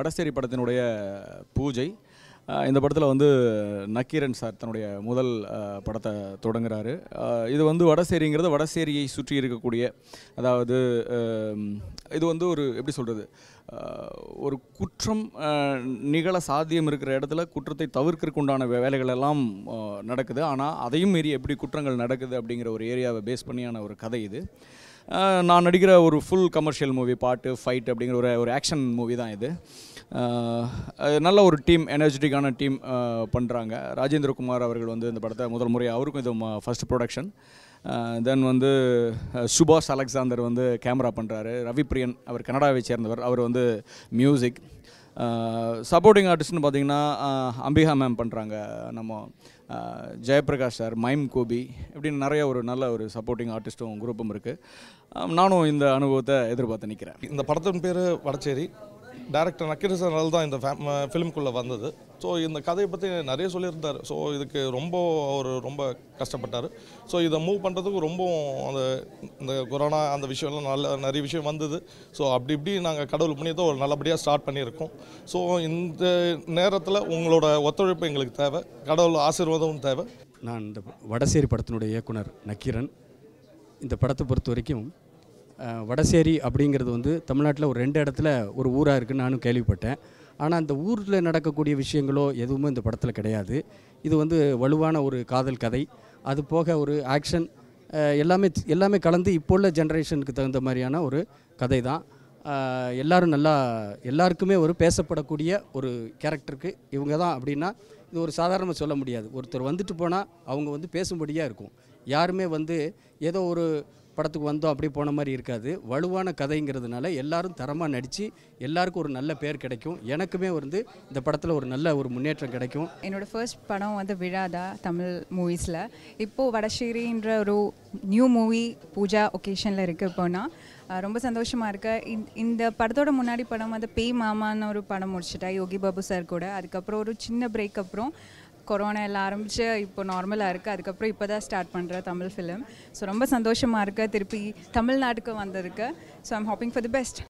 வடசேரி படத்தினுடைய பூஜை அஹ் இந்த படத்தில் வந்து நக்கீரன் சார் தன்னுடைய முதல் அஹ், படத்தை தொடங்குறாரு அஹ் இது வந்து வடசேரிங்கிறது வடசேரியை சுற்றி இருக்கக்கூடிய அதாவது அஹ், இது வந்து ஒரு எப்படி சொல்கிறது ஒரு குற்றம் அஹ், நிகழ சாத்தியம் இருக்கிற இடத்துல குற்றத்தை தவிர்க்கறதுக்கு உண்டான வே- வேலைகள் எல்லாம் அஹ், நடக்குது ஆனால் அதையும் மீறி எப்படி குற்றங்கள் நடக்குது அப்படிங்கிற ஒரு ஏரியாவை பேஸ் பண்ணியான ஒரு கதை இது அஹ், நான் நடிக்கிற ஒரு ஃபுல் கமர்ஷியல் மூவி பாட்டு ஃபைட் அப்படிங்கிற ஒரு ஒரு ஆக்ஷன் மூவி தான் இது அஹ், அது நல்ல ஒரு டீம் எனர்ஜெட்டிக்கான டீம் பண்ணுறாங்க ராஜேந்திரகுமார் அவர்கள் வந்து இந்த படத்தை முதல் முறை அவருக்கும் இது ஃபர்ஸ்ட் ப்ரொடக்ஷன் தென் வந்து அஹ், சுபாஷ் அலெக்சாந்தர் வந்து கேமரா பண்ணுறாரு ரவிப்ரியன் அவர் கனடாவை சேர்ந்தவர் அவர் வந்து மியூசிக் சப்போர்ட்டிங் ஆர்டிஸ்ட்னு பார்த்தீங்கன்னா அஹ், அம்பிகா மேம் பண்ணுறாங்க நம்ம அஹ், ஜெயபிரகாஷ் சார் மைம் கோபி இப்படின்னு நிறைய ஒரு நல்ல ஒரு சப்போர்ட்டிங் ஆர்டிஸ்ட்டும் குரூப்பும் இருக்குது நானும் இந்த அனுபவத்தை எதிர்பார்த்து நிற்கிறேன் இந்த படத்தின் பேர் வடச்சேரி டேரக்டர் நக்கீரசனால் தான் இந்த ஃபிலிம்குள்ளே வந்தது ஸோ இந்த கதையை பற்றி நிறைய சொல்லியிருந்தார் ஸோ இதுக்கு ரொம்ப அவர் ரொம்ப கஷ்டப்பட்டார் ஸோ இதை மூவ் பண்ணுறதுக்கு ரொம்ப அந்த இந்த கொரோனா அந்த விஷயம்லாம் நல்ல நிறைய விஷயம் வந்தது ஸோ அப்படி இப்படி நாங்கள் கடவுள் புண்ணியத்தை ஒரு நல்லபடியாக ஸ்டார்ட் பண்ணியிருக்கோம் ஸோ இந்த நேரத்தில் உங்களோட ஒத்துழைப்பு எங்களுக்கு தேவை கடவுள் ஆசீர்வாதமும் தேவை நான் இந்த வடசேரி படத்தினுடைய இயக்குனர் நக்கீரன் இந்த படத்தை பொறுத்த வரைக்கும் அஹ், வடசேரி அப்படிங்கிறது வந்து தமிழ்நாட்டில் ஒரு ரெண்டு இடத்துல ஒரு ஊராக இருக்குன்னு நானும் கேள்விப்பட்டேன் ஆனால் அந்த ஊரில் நடக்கக்கூடிய விஷயங்களோ எதுவுமே இந்த படத்தில் கிடையாது இது வந்து வலுவான ஒரு காதல் கதை அது போக ஒரு ஆக்ஷன் எல்லாமே எல்லாமே கலந்து இப்போ உள்ள ஜென்ரேஷனுக்கு தகுந்த மாதிரியான ஒரு கதை தான் ஆஹ் எல்லாரும் நல்லா எல்லாருக்குமே ஒரு பேசப்படக்கூடிய ஒரு கேரக்டருக்கு இவங்க தான் அப்படின்னா இது ஒரு சாதாரணமாக சொல்ல முடியாது ஒருத்தர் வந்துட்டு போனால் அவங்க வந்து பேசும்படியாக இருக்கும் யாருமே வந்து ஏதோ ஒரு படத்துக்கு வந்தோம் அப்படி போன மாதிரி இருக்காது வலுவான கதைங்கிறதுனால எல்லாரும் தரமாக நடித்து எல்லாருக்கும் ஒரு நல்ல பேர் கிடைக்கும் எனக்குமே வந்து இந்த படத்தில் ஒரு நல்ல ஒரு முன்னேற்றம் கிடைக்கும் என்னோட ஃபர்ஸ்ட் படம் வந்து விழாதா தமிழ் மூவிஸில் இப்போது வடசேரின்ற ஒரு நியூ மூவி பூஜா ஒகேஷனில் இருக்குது இப்போனா அஹ் ரொம்ப சந்தோஷமாக இருக்கு இந்த- இந்த படத்தோட முன்னாடி படம் வந்து பேய் மாமான்னு ஒரு படம் முடிச்சிட்டா யோகி பாபு சார் கூட அதுக்கப்புறம் ஒரு சின்ன பிரேக் அப்புறம் கொரோனா எல்லாம் ஆரம்பித்து இப்போ நார்மலாக இருக்குது அதுக்கப்புறம் இப்போ தான் ஸ்டார்ட் பண்ணுற தமிழ் ஃபிலிம் ஸோ ரொம்ப சந்தோஷமாக இருக்கு திருப்பி தமிழ்நாட்டுக்கு வந்திருக்கு so I'm hoping for the best